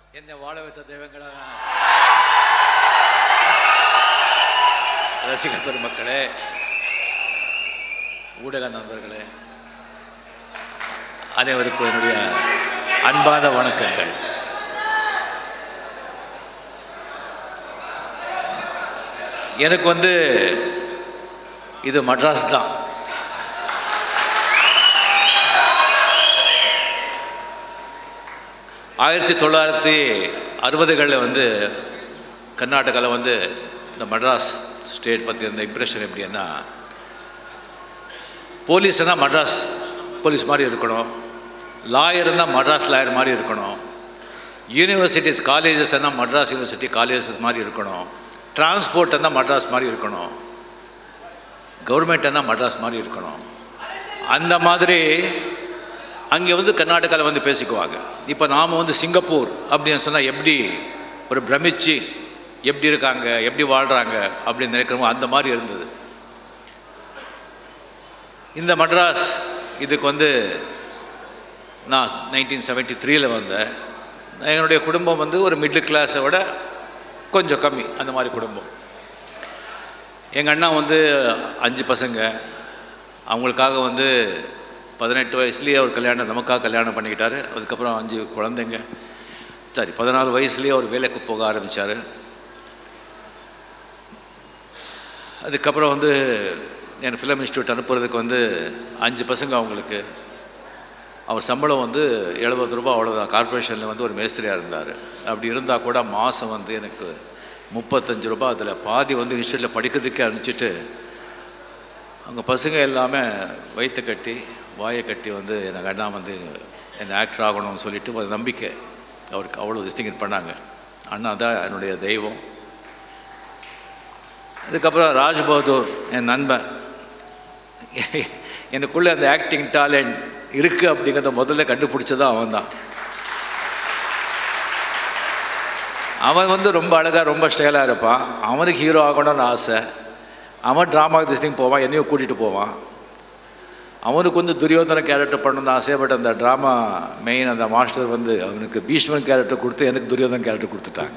என்னை வாழ வைத்த தெய்வங்களான ரசிக பெருமக்களே ஊடக நண்பர்களே அனைவருக்கும் என்னுடைய அன்பான வணக்கங்கள் எனக்கு வந்து இது மட்ராஸ் தான் ஆயிரத்தி தொள்ளாயிரத்தி அறுபதுகளில் வந்து கர்நாடகாவில் வந்து இந்த மட்ராஸ் ஸ்டேட் பற்றி இருந்த இம்ப்ரெஷன் எப்படின்னா போலீஸ்னா மட்ராஸ் போலீஸ் மாதிரி இருக்கணும் லாயர்னா மட்ராஸ் லாயர் மாதிரி இருக்கணும் யூனிவர்சிட்டிஸ் காலேஜஸ்னா மட்ராஸ் யூனிவர்சிட்டி காலேஜஸ் மாதிரி இருக்கணும் டிரான்ஸ்போர்ட்னா மட்ராஸ் மாதிரி இருக்கணும் கவர்மெண்ட்னா மட்ராஸ் மாதிரி இருக்கணும் அந்த மாதிரி அங்கே வந்து கர்நாடகாவில் வந்து பேசிக்குவாங்க இப்போ நாம் வந்து சிங்கப்பூர் அப்படின்னு சொன்னால் எப்படி ஒரு பிரமிச்சு எப்படி இருக்காங்க எப்படி வாழ்கிறாங்க அப்படின்னு நினைக்கிறோமோ அந்த மாதிரி இருந்தது இந்த மட்ராஸ் இதுக்கு வந்து நான் நைன்டீன் செவன்ட்டி த்ரீயில் வந்தேன் என்னுடைய குடும்பம் வந்து ஒரு மிடில் கிளாஸை விட கொஞ்சம் கம்மி அந்த மாதிரி குடும்பம் எங்கள் அண்ணா வந்து அஞ்சு பசங்க அவங்களுக்காக வந்து பதினெட்டு வயசுலேயே அவர் கல்யாணம் நமக்காக கல்யாணம் பண்ணிக்கிட்டாரு அதுக்கப்புறம் அஞ்சு குழந்தைங்க சரி பதினாலு வயசுலேயே அவர் வேலைக்கு போக ஆரம்பித்தார் அதுக்கப்புறம் வந்து என் ஃபிலிம் இன்ஸ்டியூட் அனுப்புறதுக்கு வந்து அஞ்சு பசங்க அவங்களுக்கு அவர் சம்பளம் வந்து எழுபது ரூபா அவ்வளோதான் கார்ப்பரேஷனில் வந்து ஒரு மேஸ்திரியாக இருந்தார் அப்படி இருந்தால் கூட மாதம் வந்து எனக்கு முப்பத்தஞ்சு ரூபா அதில் பாதி வந்து இன்ஸ்டியூட்டில் படிக்கிறதுக்கே அனுப்பிச்சிட்டு அவங்க பசங்க எல்லாமே வயிற்று கட்டி வாயை கட்டி வந்து எனக்கு அண்ணா வந்து என்னை ஆக்டர் ஆகணும்னு சொல்லிட்டு ஒரு நம்பிக்கை அவருக்கு அவ்வளோ டிஸ்டிங் பண்ணாங்க அண்ணா தான் என்னுடைய தெய்வம் அதுக்கப்புறம் ராஜ்பகதூர் என் நண்பன் எனக்குள்ளே அந்த ஆக்டிங் டேலண்ட் இருக்குது அப்படிங்கிறத முதல்ல கண்டுபிடிச்சதான் அவன் தான் அவன் வந்து ரொம்ப அழகாக ரொம்ப ஸ்டைலாக இருப்பான் அவனுக்கு ஹீரோ ஆகணும்னு ஆசை அவன் ட்ராமா திஸ்டிங் போவான் என்னையும் கூட்டிகிட்டு போவான் அவனுக்கு வந்து துரியோதன கேரக்டர் பண்ணணும்னு ஆசைப்பட்ட அந்த ட்ராமா மெயின் அந்த மாஸ்டர் வந்து அவனுக்கு பீஷ்மன் கேரக்டர் கொடுத்து எனக்கு துரியோதன் கேரக்டர் கொடுத்துட்டாங்க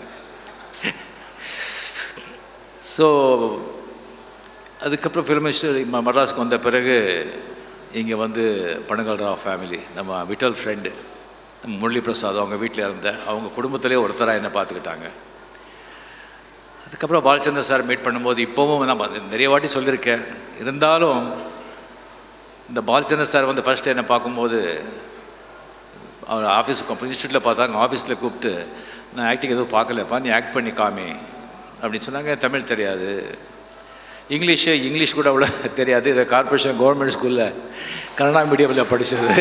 ஸோ அதுக்கப்புறம் ஃபிலிம் இன்ஸ்டியூட் மட்ராஸுக்கு வந்த பிறகு இங்கே வந்து பனகல் ராவ் ஃபேமிலி நம்ம விட்டல் ஃப்ரெண்டு முரளி பிரசாத் அவங்க வீட்டில் இருந்தேன் அவங்க குடும்பத்திலே ஒருத்தராக என்னை பார்த்துக்கிட்டாங்க அதுக்கப்புறம் பாலச்சந்தர் சார் மீட் பண்ணும்போது இப்போவும் நான் நிறைய வாட்டி சொல்லியிருக்கேன் இருந்தாலும் இந்த பாலச்சந்தர் சார் வந்து ஃபஸ்ட்டு என்னை பார்க்கும்போது அவர் ஆஃபீஸுக்கு இன்ஸ்டியூட்டில் பார்த்தாங்க ஆஃபீஸில் கூப்பிட்டு நான் ஆக்டிங் எதுவும் பார்க்கலப்பா நீ ஆக்ட் பண்ணி காமி அப்படின்னு சொன்னாங்க தமிழ் தெரியாது இங்கிலீஷு இங்கிலீஷ் கூட அவ்வளோ தெரியாது இது கார்பரேஷன் கவர்மெண்ட் ஸ்கூலில் கன்னடா மீடியமில் படித்தது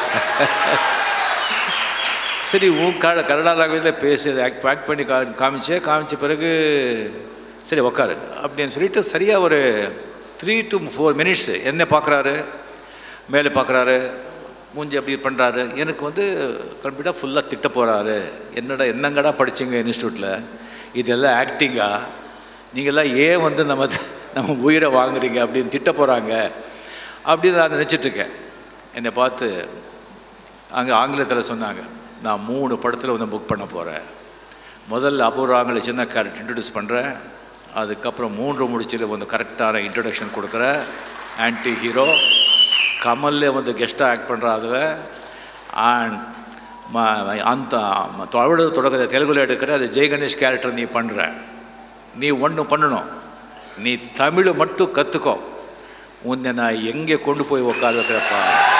சரி உன் க கன்னடா லாங்குவேஜில் பேசு ஆக்ட் ஆக்ட் பண்ணி கா காமிச்சே காமிச்ச பிறகு சரி உக்காரு அப்படின்னு சொல்லிட்டு சரியாக ஒரு த்ரீ டு ஃபோர் மினிட்ஸ் என்ன பார்க்குறாரு மேலே பார்க்குறாரு மூஞ்சி அப்படி பண்ணுறாரு எனக்கு வந்து கம்ப்ளீட்டாக ஃபுல்லாக திட்ட போகிறாரு என்னடா என்னங்கடா படிச்சிங்க இன்ஸ்டியூட்டில் இதெல்லாம் ஆக்டிங்கா நீங்கள்லாம் ஏன் வந்து நம்ம நம்ம உயிரை வாங்குறீங்க அப்படின்னு திட்ட போகிறாங்க அப்படின்னு நான் நினச்சிட்ருக்கேன் என்னை பார்த்து அங்கே ஆங்கிலத்தில் சொன்னாங்க நான் மூணு படத்தில் வந்து புக் பண்ண போகிறேன் முதல்ல அபூர்வாங்களை சின்ன கேரக்டர் இன்ட்ரடியூஸ் பண்ணுறேன் அதுக்கப்புறம் மூன்று முடிச்சில் வந்து கரெக்டான இன்ட்ரடக்ஷன் கொடுக்குறேன் ஆன்டி ஹீரோ கமல்லே வந்து கெஸ்ட்டாக ஆக்ட் பண்ணுற அதில் அண்ட் ம அந்த தமிழ் தொடக்கத்தை தெலுங்குல எடுக்கிற அது ஜெய் கணேஷ் கேரக்டர் நீ பண்ணுற நீ ஒன்று பண்ணணும் நீ தமிழ் மட்டும் கற்றுக்கோ உன்னை நான் எங்கே கொண்டு போய் உட்கார வைக்கிறப்பா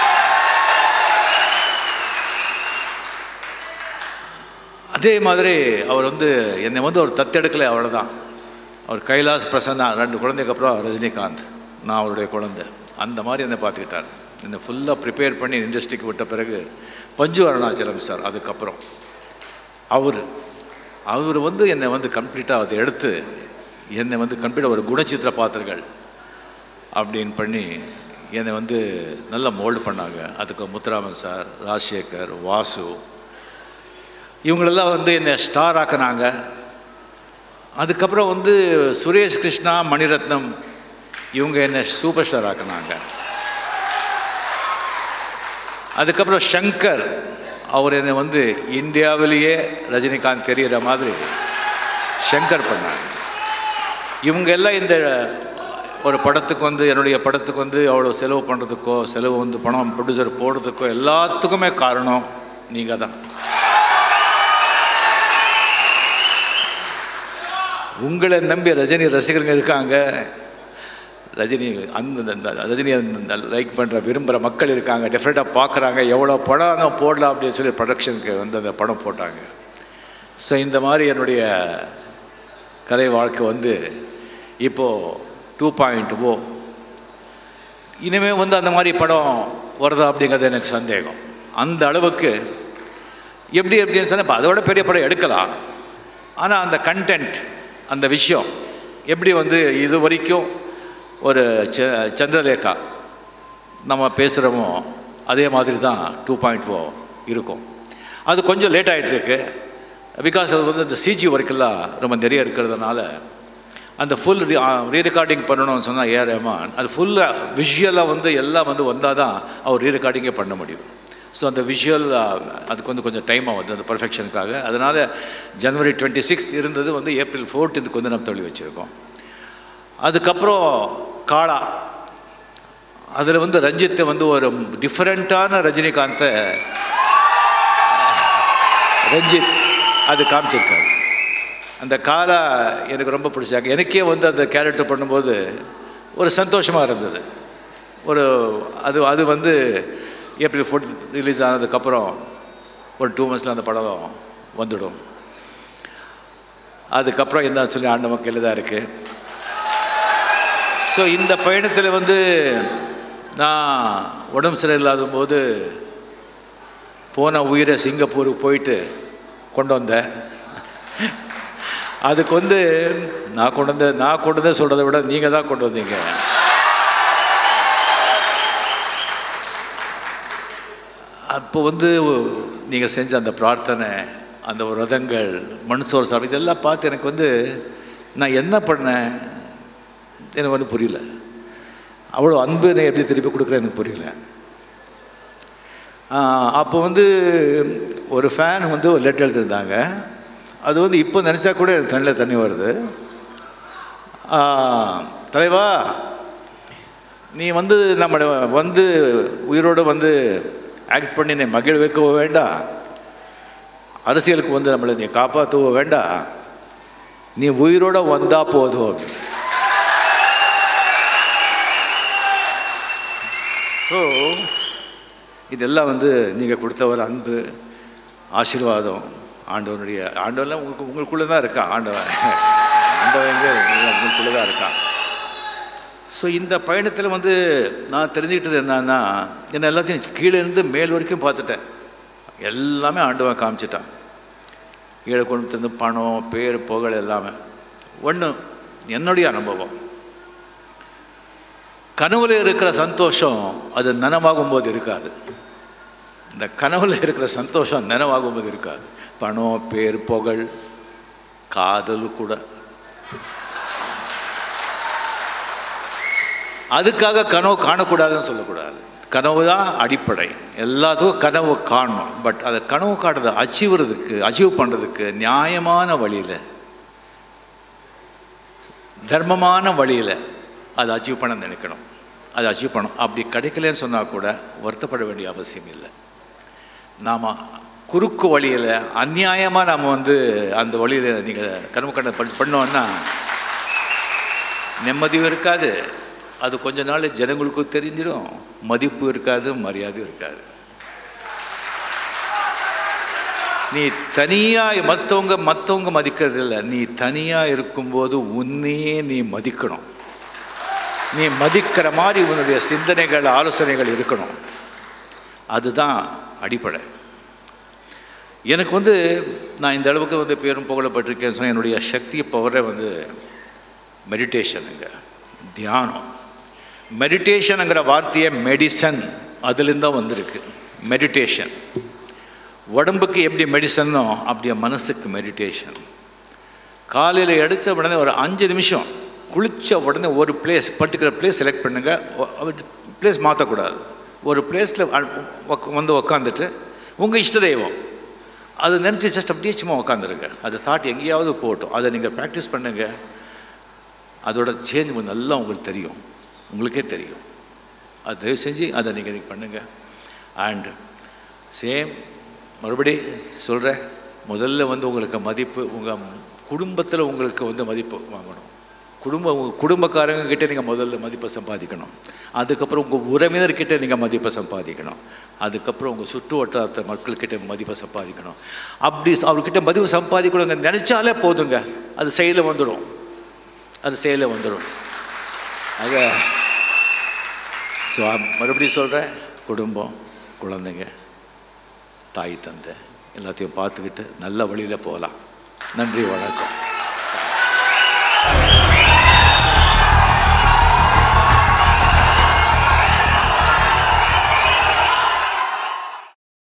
அதே மாதிரி அவர் வந்து என்னை வந்து அவர் தத்தெடுக்கலை அவ்வளோதான் அவர் கைலாஸ் பிரசன்னா ரெண்டு குழந்தைக்கு அப்புறம் ரஜினிகாந்த் நான் அவருடைய குழந்தை அந்த மாதிரி என்னை பார்த்துக்கிட்டார் என்னை ஃபுல்லாக ப்ரிப்பேர் பண்ணி இண்டஸ்ட்ரிக்கு விட்ட பிறகு பஞ்சு அருணாச்சலம் சார் அதுக்கப்புறம் அவர் அவர் வந்து என்னை வந்து கம்ப்ளீட்டாக அதை எடுத்து என்னை வந்து கம்ப்ளீட்டாக ஒரு குணச்சித்திர பாத்திரங்கள் அப்படின்னு பண்ணி என்னை வந்து நல்லா மோல்டு பண்ணாங்க அதுக்கு முத்துராமன் சார் ராஜசேகர் வாசு இவங்களெல்லாம் வந்து என்னை ஸ்டார் ஆக்கினாங்க அதுக்கப்புறம் வந்து சுரேஷ் கிருஷ்ணா மணிரத்னம் இவங்க என்னை சூப்பர் ஸ்டார் ஆக்கினாங்க அதுக்கப்புறம் ஷங்கர் அவர் என்னை வந்து இந்தியாவிலேயே ரஜினிகாந்த் தெரிகிற மாதிரி ஷங்கர் பண்ணாங்க இவங்க எல்லாம் இந்த ஒரு படத்துக்கு வந்து என்னுடைய படத்துக்கு வந்து அவ்வளோ செலவு பண்ணுறதுக்கோ செலவு வந்து பணம் ப்ரொடியூசர் போடுறதுக்கோ எல்லாத்துக்குமே காரணம் நீங்கள் தான் உங்களை நம்பி ரஜினி ரசிகர்கள் இருக்காங்க ரஜினி அந்த அந்த ரஜினி லைக் பண்ணுற விரும்புகிற மக்கள் இருக்காங்க டெஃபினட்டாக பார்க்குறாங்க எவ்வளோ படம் போடலாம் அப்படின்னு சொல்லி ப்ரொடக்ஷனுக்கு வந்து அந்த படம் போட்டாங்க ஸோ இந்த மாதிரி என்னுடைய கலை வாழ்க்கை வந்து இப்போது டூ பாயிண்ட் ஓ இனிமேல் வந்து அந்த மாதிரி படம் வருதா அப்படிங்கிறது எனக்கு சந்தேகம் அந்த அளவுக்கு எப்படி எப்படின்னு சொன்னால் இப்போ அதோட பெரிய படம் எடுக்கலாம் ஆனால் அந்த கண்டென்ட் அந்த விஷயம் எப்படி வந்து இது வரைக்கும் ஒரு ச சந்திரலேகா நம்ம பேசுகிறோமோ அதே மாதிரி தான் டூ பாயிண்ட் ஓ இருக்கும் அது கொஞ்சம் லேட் ஆகிட்டு இருக்கு பிகாஸ் அது வந்து இந்த சிஜி ஒர்க்கெல்லாம் ரொம்ப நிறைய இருக்கிறதுனால அந்த ஃபுல் ரீ ரெக்கார்டிங் பண்ணணும்னு சொன்னால் ஏ ரஹ்மான் அது ஃபுல்லாக விஷுவலாக வந்து எல்லாம் வந்து வந்தால் தான் அவர் ரீ ரெக்கார்டிங்கே பண்ண முடியும் ஸோ அந்த விஷுவல் அதுக்கு வந்து கொஞ்சம் டைம் ஆகுது அந்த பர்ஃபெக்ஷனுக்காக அதனால் ஜனவரி டுவெண்ட்டி சிக்ஸ்த் இருந்தது வந்து ஏப்ரல் ஃபோர்டீன்த்துக்கு வந்து நம்ம தள்ளி வச்சுருக்கோம் அதுக்கப்புறம் காளா அதில் வந்து ரஞ்சித்தை வந்து ஒரு டிஃப்ரெண்ட்டான ரஜினிகாந்தை ரஞ்சித் அது காமிச்சிருக்காரு அந்த காலா எனக்கு ரொம்ப பிடிச்சாங்க எனக்கே வந்து அந்த கேரக்டர் பண்ணும்போது ஒரு சந்தோஷமாக இருந்தது ஒரு அது அது வந்து ஏப்ரல் ஃபோர்டீன் ரிலீஸ் ஆனதுக்கப்புறம் ஒரு டூ மந்த்ஸில் அந்த படம் வந்துடும் அதுக்கப்புறம் என்ன சொல்லி ஆண்ட மக்கள் தான் இருக்குது ஸோ இந்த பயணத்தில் வந்து நான் உடம்பு சரியில்லாத போது போன உயிரை சிங்கப்பூருக்கு போயிட்டு கொண்டு வந்தேன் அதுக்கு வந்து நான் கொண்டு வந்த நான் கொண்டு வந்து சொல்கிறத விட நீங்கள் தான் கொண்டு வந்தீங்க அப்போ வந்து நீங்கள் செஞ்ச அந்த பிரார்த்தனை அந்த விரதங்கள் மண் சோறு சாப்பிட இதெல்லாம் பார்த்து எனக்கு வந்து நான் என்ன பண்ணேன் எனக்கு வந்து புரியல அவ்வளோ அன்பு நான் எப்படி திருப்பி கொடுக்குறேன் எனக்கு புரியல அப்போ வந்து ஒரு ஃபேன் வந்து ஒரு லெட்டர் எழுதியிருந்தாங்க அது வந்து இப்போ நினச்சா கூட எனக்கு தண்ணியில் தண்ணி வருது தலைவா நீ வந்து நம்ம வந்து உயிரோடு வந்து ஆக்ட் பண்ணி நீ மகிழ் வைக்கவோ வேண்டாம் அரசியலுக்கு வந்து நம்மளை நீ காப்பாற்றவோ வேண்டாம் நீ உயிரோட வந்தா போதும் ஸோ இதெல்லாம் வந்து நீங்கள் கொடுத்த ஒரு அன்பு ஆசீர்வாதம் ஆண்டவனுடைய ஆண்டவெல்லாம் உங்களுக்கு உங்களுக்குள்ளே தான் இருக்கான் ஆண்டவன் ஆண்டவன் எங்கே உங்களுக்குள்ளே தான் இருக்கான் ஸோ இந்த பயணத்தில் வந்து நான் தெரிஞ்சுக்கிட்டது என்னன்னா என்ன எல்லாத்தையும் கீழே இருந்து மேல் வரைக்கும் பார்த்துட்டேன் எல்லாமே ஆண்டவன் காமிச்சிட்டான் கீழே கொண்டு வந்து பணம் பேர் புகழ் எல்லாமே ஒன்று என்னுடைய அனுபவம் கனவுல இருக்கிற சந்தோஷம் அது நனவாகும் போது இருக்காது இந்த கனவுல இருக்கிற சந்தோஷம் நனவாகும் போது இருக்காது பணம் பேர் புகழ் காதல் கூட அதுக்காக கனவு காணக்கூடாதுன்னு சொல்லக்கூடாது கனவு தான் அடிப்படை எல்லாத்துக்கும் கனவு காணணும் பட் அதை கனவு காட்டுறதை அச்சீவுறதுக்கு அச்சீவ் பண்ணுறதுக்கு நியாயமான வழியில் தர்மமான வழியில் அதை அச்சீவ் பண்ண நினைக்கணும் அதை அச்சீவ் பண்ணணும் அப்படி கிடைக்கலன்னு சொன்னால் கூட வருத்தப்பட வேண்டிய அவசியம் இல்லை நாம் குறுக்கு வழியில் அந்நியாயமாக நாம் வந்து அந்த வழியில் நீங்கள் கனவு கண்ட பண்ணோன்னா நிம்மதியும் இருக்காது அது கொஞ்ச நாள் ஜனங்களுக்கும் தெரிஞ்சிடும் மதிப்பு இருக்காது மரியாதையும் இருக்காது நீ தனியாக மற்றவங்க மற்றவங்க மதிக்கிறது இல்லை நீ தனியாக இருக்கும்போது உன்னையே நீ மதிக்கணும் நீ மதிக்கிற மாதிரி உன்னுடைய சிந்தனைகள் ஆலோசனைகள் இருக்கணும் அதுதான் அடிப்படை எனக்கு வந்து நான் இந்த அளவுக்கு வந்து பேரும் புகழப்பட்டிருக்கேன்னு சொன்னால் என்னுடைய சக்தி பவரை வந்து மெடிடேஷனுங்க தியானம் மெடிடேஷனுங்கிற வார்த்தையை மெடிசன் அதுலேருந்து தான் வந்திருக்கு மெடிடேஷன் உடம்புக்கு எப்படி மெடிசனோ அப்படியே மனசுக்கு மெடிடேஷன் காலையில் எடுத்த உடனே ஒரு அஞ்சு நிமிஷம் குளித்த உடனே ஒரு பிளேஸ் பர்டிகுலர் பிளேஸ் செலக்ட் பண்ணுங்கள் பிளேஸ் மாற்றக்கூடாது ஒரு பிளேஸில் வந்து உக்காந்துட்டு உங்கள் இஷ்ட தெய்வம் அதை நினச்சி ஜஸ்ட் அப்படியே சும்மா உட்காந்துருங்க அந்த தாட் எங்கேயாவது போகட்டும் அதை நீங்கள் ப்ராக்டிஸ் பண்ணுங்க அதோட சேஞ்ச் நல்லா உங்களுக்கு தெரியும் உங்களுக்கே தெரியும் அது தயவு செஞ்சு அதை நீங்கள் நீங்கள் பண்ணுங்கள் அண்ட் சேம் மறுபடி சொல்கிறேன் முதல்ல வந்து உங்களுக்கு மதிப்பு உங்கள் குடும்பத்தில் உங்களுக்கு வந்து மதிப்பு வாங்கணும் குடும்ப உங்கள் குடும்பக்காரங்க கிட்ட நீங்கள் முதல்ல மதிப்பை சம்பாதிக்கணும் அதுக்கப்புறம் உங்கள் உறவினர்கிட்ட நீங்கள் மதிப்பை சம்பாதிக்கணும் அதுக்கப்புறம் உங்கள் சுற்று வட்டாரத்த மக்கள்கிட்ட மதிப்பை சம்பாதிக்கணும் அப்படி அவர்கிட்ட மதிப்பு சம்பாதிக்கணுங்க நினச்சாலே போதுங்க அது செயலில் வந்துடும் அது செயலில் வந்துடும் ஆக ஸோ மறுபடியும் சொல்கிறேன் குடும்பம் குழந்தைங்க தாய் தந்தை எல்லாத்தையும் பார்த்துக்கிட்டு நல்ல வழியில் போகலாம் நன்றி வணக்கம்